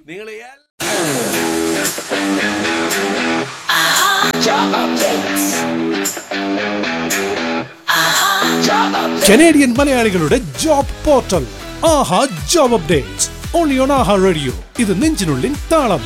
നിങ്ങൾ കനേഡിയൻ മലയാളികളുടെ job portal Aaha job updates only on Aaha radio ഇത് നെഞ്ചിനുള്ളിൽ താളം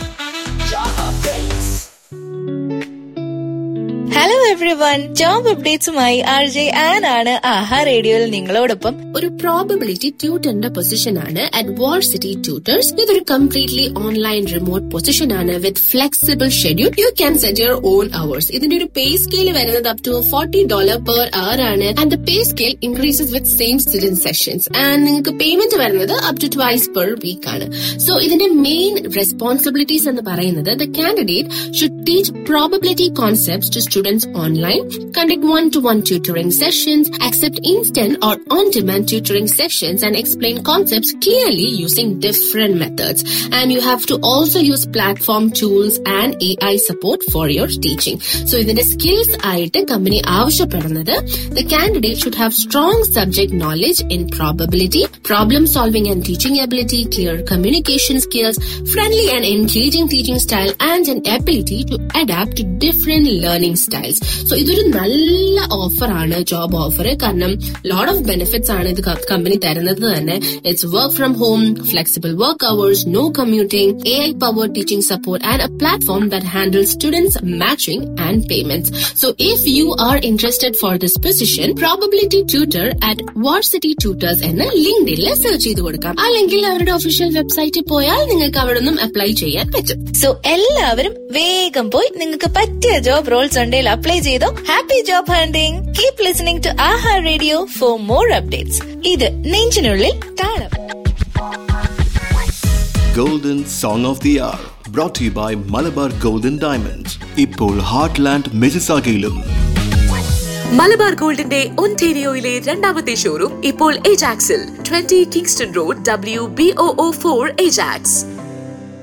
ഹലോ എവ്രി വൺ ജോബ് അപ്ഡേറ്റ്സുമായി ആർ ജെ ആൻ ആണ് ആഹാ റേഡിയോയിൽ നിങ്ങളോടൊപ്പം ഒരു പ്രോബബിലിറ്റി ട്യൂട്ടറിന്റെ പൊസിഷൻ ആണ് അറ്റ് വാൾ സിറ്റി ട്യൂട്ടേഴ്സ് ഇതൊരു കംപ്ലീറ്റ്ലി ഓൺലൈൻ റിമോട്ട് പൊസിഷൻ ആണ് with flexible schedule you can set your own hours ഇതിന്റെ ഒരു പേ സ്കെയിൽ വരുന്നത് up to forty dollar per hour ആണ് and the pay scale increases with same student sessions and നിങ്ങൾക്ക് payment വരുന്നത് up to twice per week ആണ് so ഇതിന്റെ main responsibilities എന്ന് പറയുന്നത് the candidate should teach probability concepts to students online conduct one to one tutoring sessions, accept instant or on-demand tutoring sessions and explain concepts clearly using different methods. And you have to also use platform tools and AI support for your teaching. So ഇതിന്റെ skills ആയിട്ട് company ആവശ്യപ്പെടുന്നത് the candidate should have strong subject knowledge in probability, problem solving and teaching ability, clear communication skills, friendly and engaging teaching style and an ability to adapt to different learning styles. So ഇതൊരു നല്ല offer ആണ് job offer കാരണം lot of benefits ആണ് ഇത് company തരുന്നത് തന്നെ it's work from home flexible work hours no commuting A I power teaching support and a platform that handle students matching and payments so if you are interested for this position probability tutor at Varsity Tutors എന്ന് ലിങ്ക്ഡിൽ search ചെയ്ത് കൊടുക്കാം അല്ലെങ്കിൽ അവരുടെ official വെബ്സൈറ്റിൽ പോയാൽ നിങ്ങൾക്ക് അവിടെ നിന്നും അപ്ലൈ ചെയ്യാൻ പറ്റും സോ എല്ലാവരും വേഗം പോയി നിങ്ങൾക്ക് പറ്റിയ ജോബ് റോൾസ് ഉണ്ടെങ്കിൽ അപ്ലൈ ചെയ്തോ happy job hunting keep listening to Aaha radio for more updates ഇത് നെഞ്ചിനുള്ളിൽ താളം Golden Song of the Hour brought to you by Malabar Golden Diamonds. ഇപ്പോൾ ഹാർട്ട്ലാൻഡ് മിസിസാഗയിലും മലബാർ ഗോൾഡിന്റെ ഒൻറ്റേരിയോയിലെ രണ്ടാമത്തെ ഷോറൂം ഇപ്പോൾ ഏജാക്സിൽ twenty Kingston road W B O four Ajax